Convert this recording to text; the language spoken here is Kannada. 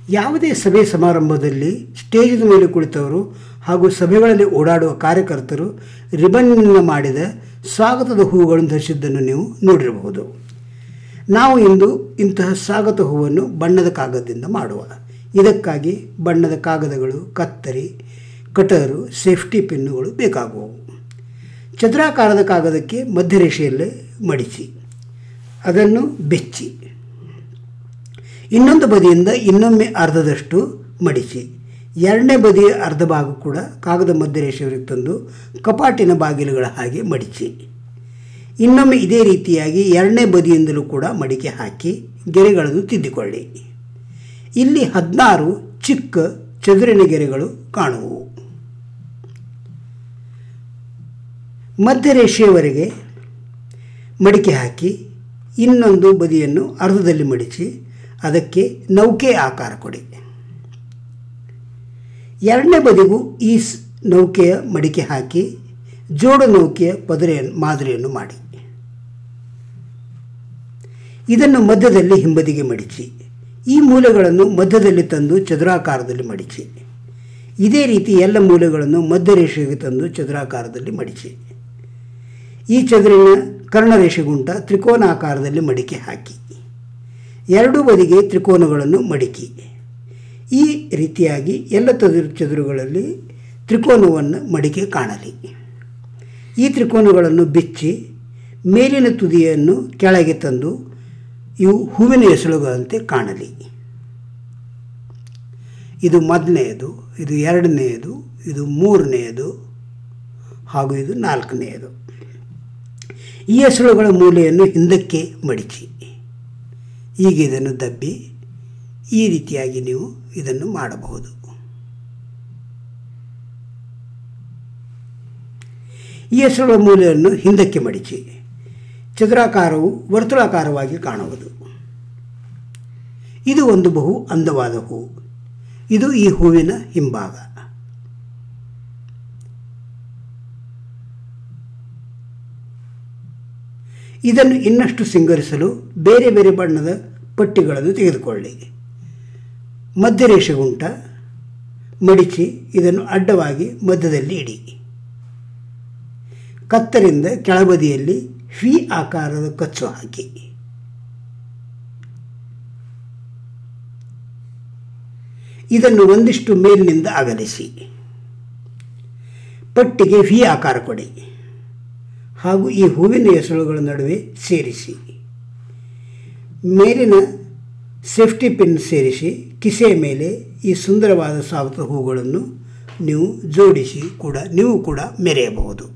ಯಾವುದೇ ಸಭೆ ಸಮಾರಂಭದಲ್ಲಿ ಸ್ಟೇಜಿನ ಮೇಲೆ ಕುಳಿತವರು ಹಾಗೂ ಸಭೆಗಳಲ್ಲಿ ಓಡಾಡುವ ಕಾರ್ಯಕರ್ತರು ರಿಬನ್ನಿಂದ ಮಾಡಿದ ಸ್ವಾಗತದ ಹೂವುಗಳನ್ನು ಧರಿಸಿದ್ದನ್ನು ನೀವು ನೋಡಿರಬಹುದು ನಾವು ಇಂದು ಇಂತಹ ಸ್ವಾಗತ ಹೂವನ್ನು ಬಣ್ಣದ ಕಾಗದದಿಂದ ಮಾಡುವ ಇದಕ್ಕಾಗಿ ಬಣ್ಣದ ಕಾಗದಗಳು ಕತ್ತರಿ ಕಟರು ಸೇಫ್ಟಿ ಪಿನ್ನುಗಳು ಬೇಕಾಗುವವು ಚದುರಾಕಾರದ ಕಾಗದಕ್ಕೆ ಮಧ್ಯರೇಷೆಯಲ್ಲೇ ಮಡಿಸಿ ಅದನ್ನು ಬೆಚ್ಚಿ ಇನ್ನೊಂದು ಬದಿಯಿಂದ ಇನ್ನೊಮ್ಮೆ ಅರ್ಧದಷ್ಟು ಮಡಿಸಿ ಎರಡನೇ ಬದಿಯ ಅರ್ಧ ಭಾಗ ಕೂಡ ಕಾಗದ ಮಧ್ಯರೇಷೆಯವರಿಗೆ ತಂದು ಕಪಾಟಿನ ಬಾಗಿಲುಗಳ ಹಾಗೆ ಮಡಿಸಿ ಇನ್ನೊಮ್ಮೆ ಇದೇ ರೀತಿಯಾಗಿ ಎರಡನೇ ಬದಿಯಿಂದಲೂ ಕೂಡ ಮಡಿಕೆ ಹಾಕಿ ಗೆರೆಗಳನ್ನು ತಿದ್ದಿಕೊಳ್ಳಿ ಇಲ್ಲಿ ಹದಿನಾರು ಚಿಕ್ಕ ಚದುರಿನ ಗೆರೆಗಳು ಕಾಣುವು ಮಧ್ಯರೇಷೆಯವರೆಗೆ ಮಡಿಕೆ ಹಾಕಿ ಇನ್ನೊಂದು ಬದಿಯನ್ನು ಅರ್ಧದಲ್ಲಿ ಮಡಿಸಿ ಅದಕ್ಕೆ ನೌಕೆ ಆಕಾರ ಕೊಡಿ ಎರಡನೇ ಬದಿಗೂ ಈ ಸ್- ನೌಕೆಯ ಮಡಿಕೆ ಹಾಕಿ ಜೋಡು ನೌಕೆಯ ಪದರೆಯನ್ನು ಮಾದರಿಯನ್ನು ಮಾಡಿ ಇದನ್ನು ಮಧ್ಯದಲ್ಲಿ ಹಿಂಬದಿಗೆ ಮಡಿಚಿ ಈ ಮೂಲೆಗಳನ್ನು ಮಧ್ಯದಲ್ಲಿ ತಂದು ಚದುರಾಕಾರದಲ್ಲಿ ಮಡಿಚಿ ಇದೇ ರೀತಿ ಎಲ್ಲ ಮೂಲೆಗಳನ್ನು ಮಧ್ಯರೇಷೆಗೆ ತಂದು ಚದುರಾಕಾರದಲ್ಲಿ ಮಡಿಚಿ ಈ ಚದುರಿನ ಕರ್ಣರೇಷೆಗುಂಟ ತ್ರಿಕೋನಾಕಾರದಲ್ಲಿ ಮಡಿಕೆ ಹಾಕಿ ಎರಡೂ ಬದಿಗೆ ತ್ರಿಕೋನಗಳನ್ನು ಮಡಿಕಿ ಈ ರೀತಿಯಾಗಿ ಎಲ್ಲ ಚದುರು ಚದುರುಗಳಲ್ಲಿ ತ್ರಿಕೋನವನ್ನು ಮಡಿಕೆ ಕಾಣಲಿ ಈ ತ್ರಿಕೋನಗಳನ್ನು ಬಿಚ್ಚಿ ಮೇಲಿನ ತುದಿಯನ್ನು ಕೆಳಗೆ ತಂದು ಇವು ಹೂವಿನ ಎಸಳುಗಳಂತೆ ಕಾಣಲಿ ಇದು ಮೊದಲನೆಯದು ಇದು ಎರಡನೆಯದು ಇದು ಮೂರನೆಯದು ಹಾಗೂ ಇದು ನಾಲ್ಕನೆಯದು ಈ ಎಸಳುಗಳ ಮೂಲೆಯನ್ನು ಹಿಂದಕ್ಕೆ ಮಡಿಚಿ ಈಗ ಇದನ್ನು ದಬ್ಬಿ ಈ ರೀತಿಯಾಗಿ ನೀವು ಇದನ್ನು ಮಾಡಬಹುದು ಈ ಹೆಸರುಗಳ ಮೂಲೆಯನ್ನು ಹಿಂದಕ್ಕೆ ಮಡಿಚಿ ಚದುರಾಕಾರವು ವರ್ತುಳಾಕಾರವಾಗಿ ಕಾಣುವುದು ಇದು ಒಂದು ಬಹು ಅಂದವಾದ ಹೂವು ಇದು ಈ ಹೂವಿನ ಹಿಂಭಾಗ ಇದನ್ನು ಇನ್ನಷ್ಟು ಸಿಂಗರಿಸಲು ಬೇರೆ ಬೇರೆ ಬಣ್ಣದ ಪಟ್ಟಿಗಳನ್ನು ತೆಗೆದುಕೊಳ್ಳಿ ಮಧ್ಯರೇಷೆಗುಂಟ ಮಡಿಚಿ ಇದನ್ನು ಅಡ್ಡವಾಗಿ ಮಧ್ಯದಲ್ಲಿ ಇಡಿ ಕತ್ತರಿಂದ ಕೆಳಬದಿಯಲ್ಲಿ ವಿ ಆಕಾರದ ಕಚ್ಚು ಹಾಕಿ ಇದನ್ನು ಒಂದಿಷ್ಟು ಮೇಲಿನಿಂದ ಅಗಲಿಸಿ ಪಟ್ಟಿಗೆ ವಿ ಆಕಾರ ಕೊಡಿ ಹಾಗೂ ಈ ಹೂವಿನ ಎಸಳುಗಳ ನಡುವೆ ಸೇರಿಸಿ ಮೇಲಿನ ಸೇಫ್ಟಿ ಪಿನ್ ಸೇರಿಸಿ ಕಿಸೆಯ ಮೇಲೆ ಈ ಸುಂದರವಾದ ಸಾವತ ಹೂಗಳನ್ನು ನೀವು ಜೋಡಿಸಿ ಕೂಡ ನೀವು ಕೂಡ ಮೆರೆಯಬಹುದು